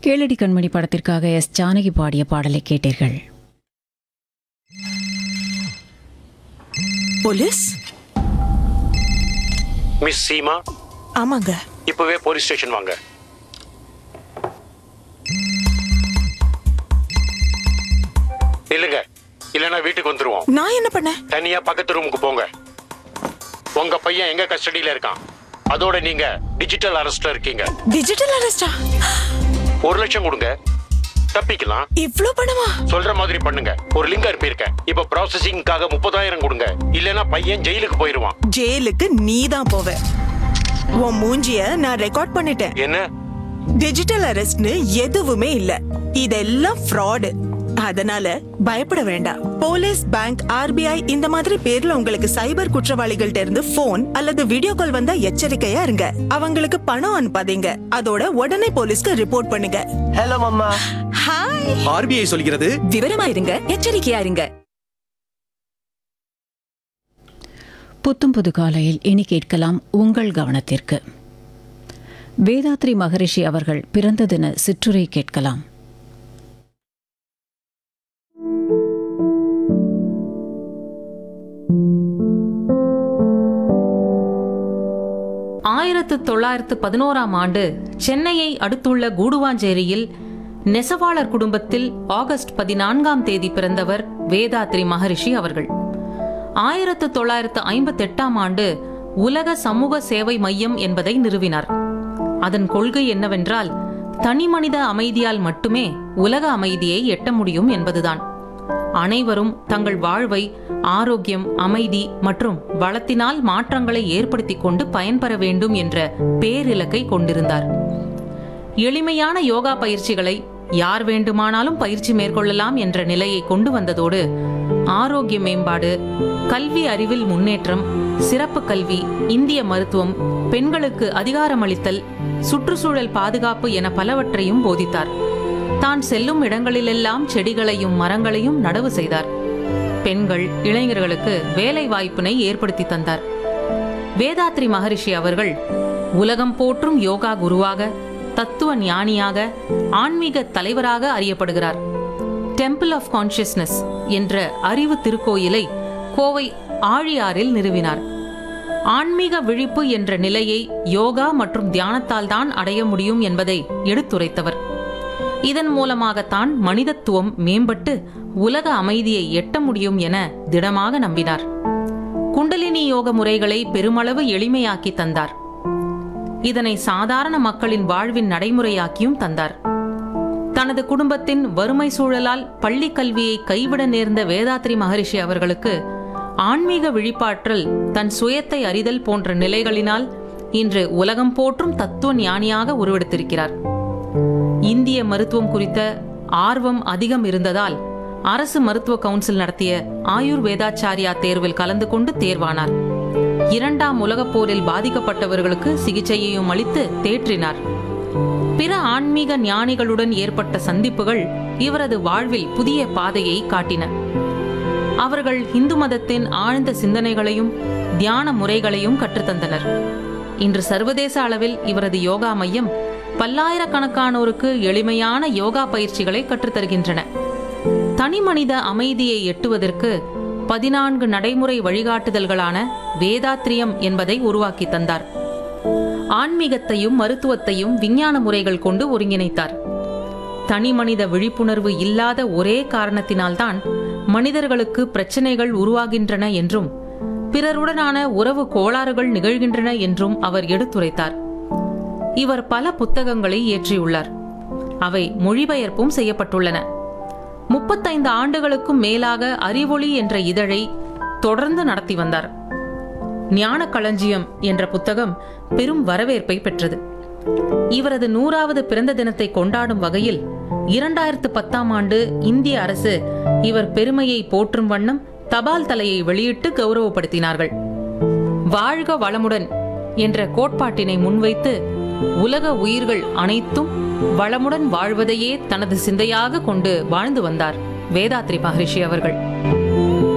கேளடி கண்மணி படத்திற்காக எஸ் ஜானகி பாடிய பாடலை கேட்டீர்கள் போலீஸ் மிஸ் சீமா ஆமாங்க இப்பவே போலீஸ் ஸ்டேஷன் வாங்க இல்லைங்க இல்லைன்னா வீட்டுக்கு வந்துருவோம் நான் என்ன பண்ணேன் தனியா பக்கத்து ரூமுக்கு போங்க உங்க பையன் எங்க கஸ்டடியில இருக்கான் அதோட நீங்க டிஜிட்டல் அரெஸ்ட்ல இருக்கீங்க டிஜிட்டல் அரெஸ்டா ஒரு லட்சம் கொடுங்க தப்பிக்கலாம் இவ்ளோ பணமா சொல்ற மாதிரி பண்ணுங்க ஒரு லிங்க் அனுப்பியிருக்கேன் இப்ப ப்ராசஸிங்காக முப்பதாயிரம் கொடுங்க இல்லைன்னா பையன் ஜெயிலுக்கு போயிருவான் ஜெயிலுக்கு நீ தான் போவ உன் மூஞ்சிய நான் ரெக்கார்ட் பண்ணிட்டேன் என்ன டிஜிட்டல் அரெஸ்ட்னு எதுவுமே இல்ல இதெல்லாம் ஃப்ராடு அதனால பயப்பட வேண்டாம் போலீஸ் பேங்க் ஆர்பிஐ இந்த மாதிரி பேர்ல உங்களுக்கு சைபர் குற்றவாளிகள்ட்ட இருந்து போன் அல்லது வீடியோ கால் வந்தா எச்சரிக்கையா இருங்க அவங்களுக்கு பணம் அனுப்பாதீங்க அதோட உடனே போலீஸ்க்கு ரிப்போர்ட் பண்ணுங்க ஹலோ மம்மா ஹாய் ஆர்பிஐ சொல்கிறது விவரமா இருங்க எச்சரிக்கையா இருங்க புத்தும் புது காலையில் இனி கேட்கலாம் உங்கள் கவனத்திற்கு வேதாத்ரி மகரிஷி அவர்கள் பிறந்த தின சிற்றுரை கேட்கலாம் ஆயிரத்து தொள்ளாயிரத்து பதினோராம் ஆண்டு சென்னையை அடுத்துள்ள கூடுவாஞ்சேரியில் நெசவாளர் குடும்பத்தில் ஆகஸ்ட் பதினான்காம் தேதி பிறந்தவர் வேதாத்ரி மகரிஷி அவர்கள் ஆயிரத்து தொள்ளாயிரத்து ஐம்பத்தெட்டாம் ஆண்டு உலக சமூக சேவை மையம் என்பதை நிறுவினார் அதன் கொள்கை என்னவென்றால் தனிமனித அமைதியால் மட்டுமே உலக அமைதியை எட்ட முடியும் என்பதுதான் அனைவரும் தங்கள் வாழ்வை ஆரோக்கியம் அமைதி மற்றும் வளத்தினால் மாற்றங்களை ஏற்படுத்திக் கொண்டு பயன்பெற வேண்டும் என்ற பேரிலக்கை கொண்டிருந்தார் எளிமையான யோகா பயிற்சிகளை யார் வேண்டுமானாலும் பயிற்சி மேற்கொள்ளலாம் என்ற நிலையை கொண்டு வந்ததோடு ஆரோக்கிய மேம்பாடு கல்வி அறிவில் முன்னேற்றம் சிறப்பு கல்வி இந்திய மருத்துவம் பெண்களுக்கு அதிகாரமளித்தல் சுற்றுச்சூழல் பாதுகாப்பு என பலவற்றையும் போதித்தார் தான் செல்லும் இடங்களிலெல்லாம் செடிகளையும் மரங்களையும் நடவு செய்தார் பெண்கள் இளைஞர்களுக்கு வேலை வாய்ப்பினை ஏற்படுத்தி தந்தார் வேதாத்ரி மகரிஷி அவர்கள் உலகம் போற்றும் யோகா குருவாக தத்துவ ஞானியாக ஆன்மீக தலைவராக அறியப்படுகிறார் டெம்பிள் ஆஃப் கான்ஷியஸ்னஸ் என்ற அறிவு திருக்கோயிலை கோவை ஆழியாறில் நிறுவினார் ஆன்மீக விழிப்பு என்ற நிலையை யோகா மற்றும் தியானத்தால் தான் அடைய முடியும் என்பதை எடுத்துரைத்தவர் இதன் மூலமாகத்தான் மனிதத்துவம் மேம்பட்டு உலக அமைதியை எட்ட முடியும் என திடமாக நம்பினார் குண்டலினி யோக முறைகளை பெருமளவு எளிமையாக்கி தந்தார் இதனை சாதாரண மக்களின் வாழ்வின் நடைமுறையாக்கியும் தந்தார் தனது குடும்பத்தின் வறுமை சூழலால் பள்ளி கல்வியை கைவிட நேர்ந்த வேதாத்ரி மகரிஷி அவர்களுக்கு ஆன்மீக விழிப்பாற்றல் தன் சுயத்தை அறிதல் போன்ற நிலைகளினால் இன்று உலகம் போற்றும் தத்துவ ஞானியாக உருவெடுத்திருக்கிறார் இந்திய மருத்துவம் குறித்த ஆர்வம் அதிகம் இருந்ததால் அரசு மருத்துவ கவுன்சில் நடத்திய ஆயுர் வேதாச்சாரியா தேர்வில் கலந்து கொண்டு தேர்வானார் இரண்டாம் உலகப் போரில் பாதிக்கப்பட்டவர்களுக்கு சிகிச்சையையும் அளித்து தேற்றினார் பிற ஆன்மீக ஞானிகளுடன் ஏற்பட்ட சந்திப்புகள் இவரது வாழ்வில் புதிய பாதையை காட்டின அவர்கள் இந்து மதத்தின் ஆழ்ந்த சிந்தனைகளையும் தியான முறைகளையும் கற்றுத்தந்தனர் இன்று சர்வதேச அளவில் இவரது யோகா மையம் பல்லாயிரக்கணக்கானோருக்கு எளிமையான யோகா பயிற்சிகளை கற்றுத்தருகின்றன தனிமனித அமைதியை எட்டுவதற்கு பதினான்கு நடைமுறை வழிகாட்டுதல்களான வேதாத்ரியம் என்பதை உருவாக்கி தந்தார் ஆன்மீகத்தையும் மருத்துவத்தையும் விஞ்ஞான முறைகள் கொண்டு ஒருங்கிணைத்தார் தனிமனித விழிப்புணர்வு இல்லாத ஒரே காரணத்தினால்தான் மனிதர்களுக்கு பிரச்சனைகள் உருவாகின்றன என்றும் பிறருடனான உறவு கோளாறுகள் நிகழ்கின்றன என்றும் அவர் எடுத்துரைத்தார் இவர் பல புத்தகங்களை இயற்றியுள்ளார் அவை மொழிபெயர்ப்பும் செய்யப்பட்டுள்ளன முப்பத்தைந்து ஆண்டுகளுக்கும் மேலாக அறிவொளி என்ற இதழை தொடர்ந்து நடத்தி வந்தார் ஞான களஞ்சியம் என்ற புத்தகம் பெரும் வரவேற்பை பெற்றது இவரது நூறாவது பிறந்த தினத்தை கொண்டாடும் வகையில் இரண்டாயிரத்து பத்தாம் ஆண்டு இந்திய அரசு இவர் பெருமையை போற்றும் வண்ணம் தபால் தலையை வெளியிட்டு கௌரவப்படுத்தினார்கள் வாழ்க வளமுடன் என்ற கோட்பாட்டினை முன்வைத்து உலக உயிர்கள் அனைத்தும் வளமுடன் வாழ்வதையே தனது சிந்தையாக கொண்டு வாழ்ந்து வந்தார் வேதாத்ரி மகரிஷி அவர்கள்